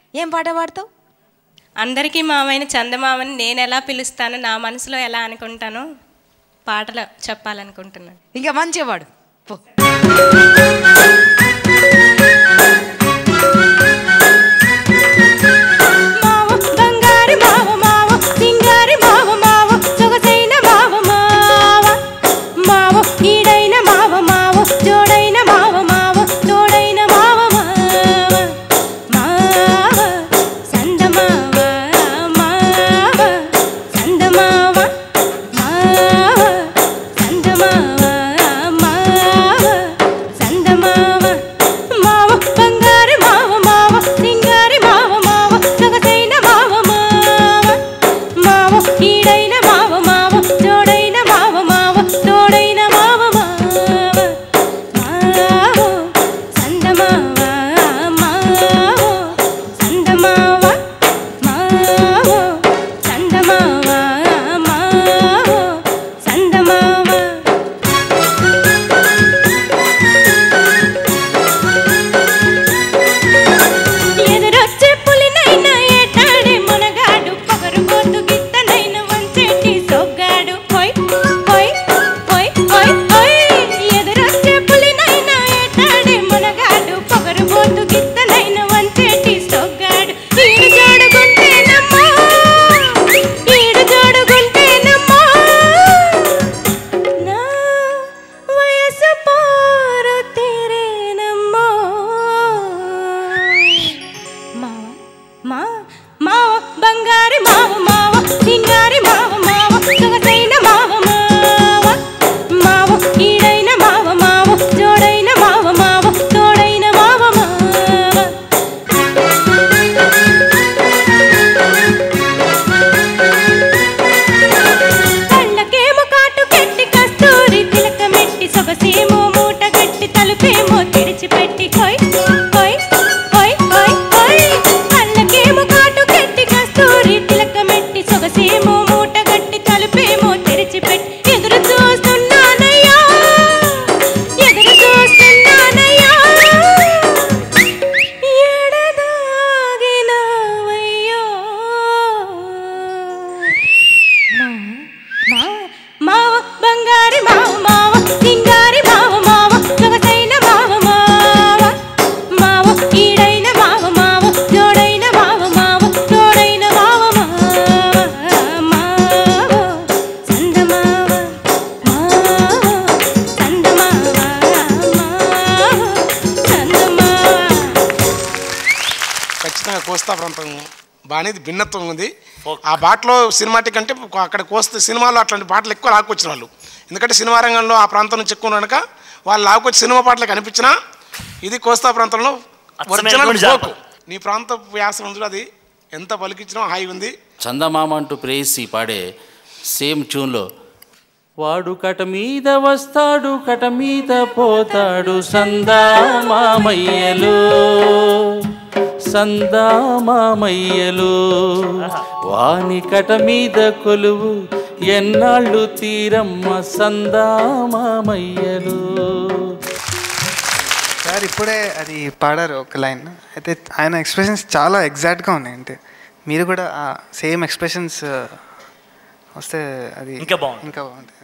ఏం పాట పాడతావు అందరికీ మావైన చందమామని నేను ఎలా పిలుస్తానో నా మనసులో ఎలా అనుకుంటానో పాటలు చెప్పాలనుకుంటున్నాను ఇంకా మంచిగా పాడు పో మావ బంగారు మావ మావ సింగారి మావ మావ సొగసైన మావ మావ మావ ఈడైన మావ మావ జోడైన మావ మావ తోడైన మావ మావ మావ సందమావ మావ సందమావ మావ సందమావ మావ సందమావ మావ బంగారు మావ మావ సింగారి మావ మావ సొగసైన మావ మావ మావ ఈడైన మావ మావ జోడైన మావ మావ తోడైన మావ మావ మావ సందమావ మావ సందమావ మావ సందమావ మావ సందమావ ఎదురొచ్చే పులినైనా ఏటాడే మునగాడు పొగరు పోతు గిత్తనైన వంచేటి సొగ్గాడు హోయ్ హోయ్ హోయ్ హోయ్ హోయ్ ఎదురొచ్చే పులినైనా ఏటాడే మునగాడు పొగరు పోతు గిత్తనైన వంచేటి సొగ్గాడు ఈడు జోడుకుంటేనమ్మా ఈడు జోడుకుంటేనమ్మా నా వయసు పోరు తీరేనమ్మో మావ మా మావ బంగారి మావ మావ సింగారి మావ మావ సొగసైన మావ మావ మావ ఈడైన మావ మావ జోడైన మావ మావ తోడైన మావ మావ కళ్ళకేమో కాటు పెట్టి కస్తూరి తిలకమెట్టి సొగసేమో మూట గట్టి తలుపేమో తెరిచిపెట్టి హోయ్ హోయ్ హోయ్ హోయ్ హోయ్ కళ్ళకేమో కాటు పెట్టి కస్తూరి తిలకమెట్టి సొగసేమో మూట గట్టి తలుపేమో తెరిచిపెట్టి ఎదురు చూస్తున్నానయ్యా ఎదురు చూస్తున్నానయ్యా ఎడదాగినావయ్యో మా మా మావ బంగారి మావ మావ సింగారి మావ మావ సొగసైన మావ మావ మావ ఈడైన మావ మావ జోడైన మావ మావ తోడైన మావ మావ మావ సందమావ మావ సందమావ మావ సందమావ ఖచ్చితంగా కోస్తా ప్రాంతం బాగానే భిన్నత్వం ఉంది ఆ బాటలో సినిమాటిక్ అంటే అక్కడ కోస్తే సినిమాలో అట్లాంటి పాటలు ఎక్కువ లాక్కొచ్చిన వాళ్ళు ఎందుకంటే సినిమా రంగంలో ఆ ప్రాంతం నుంచి ఎక్కువ కనుక వాళ్ళు లాక్కొచ్చి సినిమా పాటలు కనిపించినా ఇది కోస్తా ప్రాంతంలో ఒరిజినల్ అచ్చమైనటువంటి ఫోక్ జానపదం. నీ ప్రాంత వ్యాసం ఉంది అది ఎంత పలికించినా హాయి ఉంది చందమామ అంటూ ప్రేయసి పాడే సేమ్ ట్యూన్లో వాడు కట మీద వస్తాడు కట మీద పోతాడు సందామామయ్యలు సందామామయ్యలు వాని కట మీద కొలువు ఎన్నాళ్ళు తీరమ్మ సందామామయ్యలు సార్ ఇప్పుడే అది పాడారు ఒక లైన్ అయితే ఆయన ఎక్స్ప్రెషన్స్ చాలా ఎగ్జాక్ట్గా ఉన్నాయి అంటే మీరు కూడా సేమ్ ఎక్స్ప్రెషన్స్ వస్తే అది ఇంకా బాగుంది. ఇంకా బాగుంది